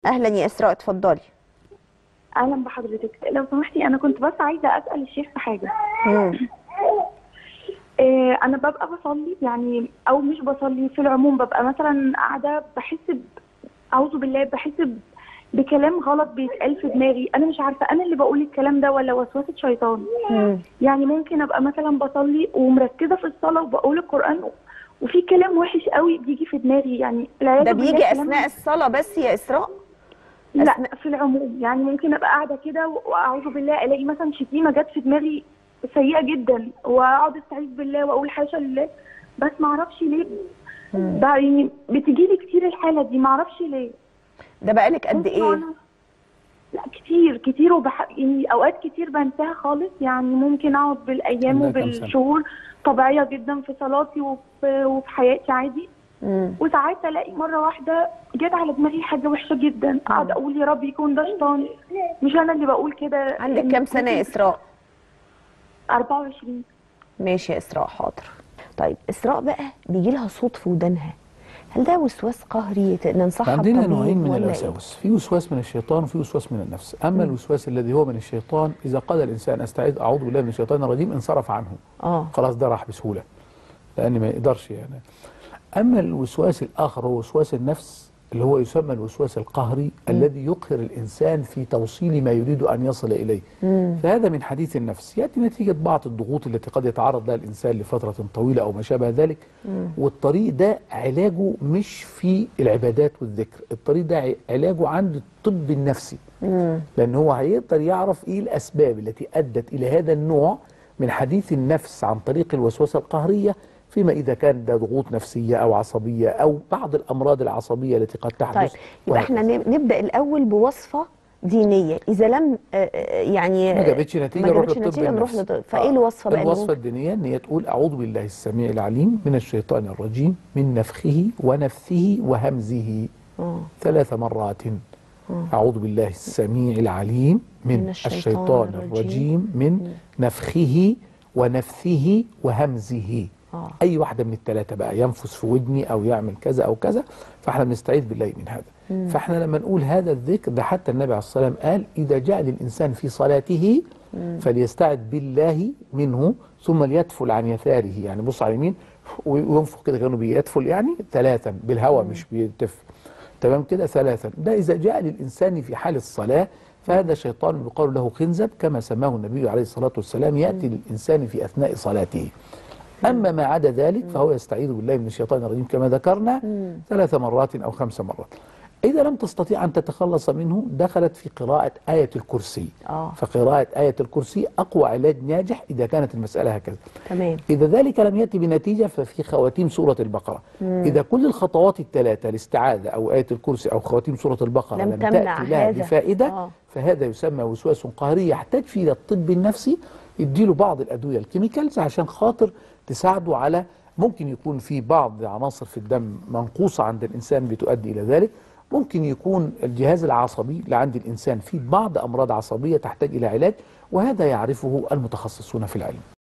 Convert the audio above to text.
اهلا يا اسراء اتفضلي اهلا بحضرتك لو سمحتي انا كنت بس عايزه اسال الشيخ في حاجه مم. إيه انا ببقى بصلي يعني او مش بصلي في العموم ببقى مثلا قاعده بحس ب... اعوذ بالله بحس ب... بكلام غلط بيتقال في دماغي انا مش عارفه انا اللي بقول الكلام ده ولا وسوسه شيطان مم. يعني ممكن ابقى مثلا بصلي ومركزه في الصلاه وبقول القران وفي كلام وحش قوي بيجي في دماغي يعني العياذ ده بالله بيجي كلام- اثناء الصلاه بس يا اسراء لا أثناء- في العموم يعني ممكن ابقى قاعده كده واعوذ بالله الاقي مثلا شتيمه جت في دماغي سيئه جدا واقعد استعيذ بالله واقول حاشا لله بس ما اعرفش ليه ده يعني بتجي لي كتير الحاله دي ما اعرفش ليه ده بقالك قد ممكن ايه أنا- لا كتير كتير وبح... يعني اوقات كتير بنساها خالص يعني ممكن اقعد بالايام عندها كام سنة؟ وبالشهور طبيعيه جدا في صلاتي وفي, وفي حياتي عادي مم. وساعات الاقي مره واحده جت على دماغي حاجه وحشه جدا اقعد اقول يا رب يكون ده شيطان مش انا اللي بقول كده عندك كام سنه يا اسراء 24 ماشي يا اسراء حاضر طيب اسراء بقى بيجي لها صوت في ودانها هل ده وسواس قهري ت- ننصحها عندنا بطبيب نوعين من ولا إيه؟ الوساوس في وسواس من الشيطان وفي وسواس من النفس اما الوسواس الذي هو من الشيطان اذا قال الانسان استعيذ اعوذ بالله من الشيطان الرجيم انصرف عنه اه خلاص ده راح بسهوله لان ما يقدرش يعني اما الوسواس الاخر هو وسواس النفس اللي هو يسمى الوسواس القهري الذي يقهر الانسان في توصيل ما يريد ان يصل اليه فهذا من حديث النفس ياتي نتيجه بعض الضغوط التي قد يتعرض لها الانسان لفتره طويله او ما شابه ذلك والطريق ده علاجه مش في العبادات والذكر الطريق ده ع- علاجه عند الطب النفسي لان هو هيقدر يعرف ايه الاسباب التي ادت الى هذا النوع من حديث النفس عن طريق الوسوسه القهريه فيما اذا كان ده ضغوط نفسيه او عصبيه او بعض الامراض العصبيه التي قد تحدث طيب يبقى احنا وهكذا. ن- نبدا الاول بوصفه دينيه اذا لم آه، آه، يعني ما جابتش نتيجه ما نروح جابتش للطب نتيجه نروح النفسي. للطب فايه الوصفه بقى اللي الوصفه ممكن- الدينيه ان هي تقول اعوذ بالله السميع العليم من الشيطان الرجيم من نفخه ونفثه وهمزه آه. ثلاث مرات أعوذ بالله السميع العليم من, من الشيطان الشيطان الرجيم. الرجيم من نفخه ونفثه وهمزه آه. أي واحدة من الثلاثة بقى ينفس في ودني أو يعمل كذا أو كذا فاحنا بنستعيذ بالله من هذا فاحنا لما نقول هذا الذكر ده حتى النبي عليه الصلاة والسلام قال إذا جاء للإنسان في صلاته فليستعذ بالله منه ثم ليتفل عن يساره يعني بص على اليمين وينفخ كده كانه بيتفل يعني ثلاثا بالهواء مش بيتف تمام كده ثلاثا ده إذا جاء للإنسان في حال الصلاة فهذا شيطان يقال له خنزب كما سماه النبي عليه الصلاة والسلام يأتي للإنسان في أثناء صلاته أما ما عدا ذلك فهو يستعيذ بالله من الشيطان الرجيم كما ذكرنا ثلاث مرات أو خمس مرات إذا لم تستطيع أن تتخلص منه دخلت في قراءة آية الكرسي آه. فقراءة آية الكرسي أقوى علاج ناجح إذا كانت المسألة هكذا تمام إذا ذلك لم يأتي بنتيجة ففي خواتيم سورة البقرة إذا كل الخطوات الثلاثة الاستعاذة أو آية الكرسي أو خواتيم سورة البقرة لم لم, تمنع تأتي لها هذا. بفائدة آه. فهذا يسمى وسواس قهري يحتاج فيه إلى الطب النفسي يديله بعض الأدوية الكيميكالز عشان خاطر تساعده على ممكن يكون في بعض عناصر في الدم منقوصة عند الإنسان بتؤدي إلى ذلك ممكن يكون الجهاز العصبي اللي عند الإنسان فيه بعض أمراض عصبية تحتاج إلى علاج وهذا يعرفه المتخصصون في العلم